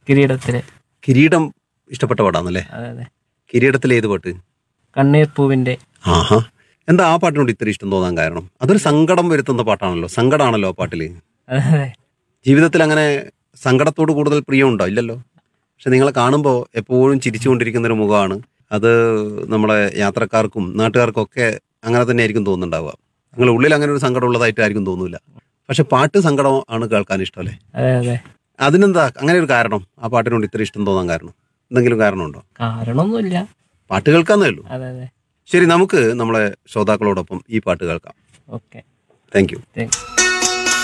കിരീടത്തിലെ കിരീടം ഇഷ്ടപ്പെട്ട പാട്ടാണല്ലേ അതെ അതെ കിരീടത്തിലെ ഏത് പാട്ട് കണ്ണീർ പൂവിന്റെ ആഹാ എന്താ ആ പാട്ടിനോട് ഇത്ര ഇഷ്ടം തോന്നാൻ കാരണം അതൊരു സങ്കടം വരുത്തുന്ന പാട്ടാണല്ലോ സങ്കടമാണല്ലോ ആ പാട്ടില് അതെ അതെ ജീവിതത്തിൽ അങ്ങനെ സങ്കടത്തോട് കൂടുതൽ പ്രിയമുണ്ടോ ഇല്ലല്ലോ പക്ഷെ നിങ്ങളെ കാണുമ്പോൾ എപ്പോഴും ചിരിച്ചുകൊണ്ടിരിക്കുന്ന ഒരു മുഖമാണ് അത് നമ്മളെ യാത്രക്കാർക്കും നാട്ടുകാർക്കും ഒക്കെ അങ്ങനെ തന്നെ ആയിരിക്കും തോന്നുന്നുണ്ടാവുക നിങ്ങളുടെ ഉള്ളിൽ അങ്ങനെ ഒരു സങ്കടം ഉള്ളതായിട്ടായിരിക്കും തോന്നൂല പക്ഷെ പാട്ട് സങ്കടം ആണ് കേൾക്കാൻ ഇഷ്ടം അല്ലേ അതെ അതെ അതിനെന്താ അങ്ങനെ ഒരു കാരണം ആ പാട്ടിനോട് ഇത്ര ഇഷ്ടം തോന്നാൻ കാരണം എന്തെങ്കിലും കാരണമുണ്ടോ കാരണമൊന്നുമില്ല പാട്ട് കേൾക്കാന്നേ ഉള്ളൂ അതെ അതെ ശരി നമുക്ക് നമ്മളെ ശ്രോതാക്കളോടൊപ്പം ഈ പാട്ട് കേൾക്കാം ഓക്കെ താങ്ക് യു താങ്ക്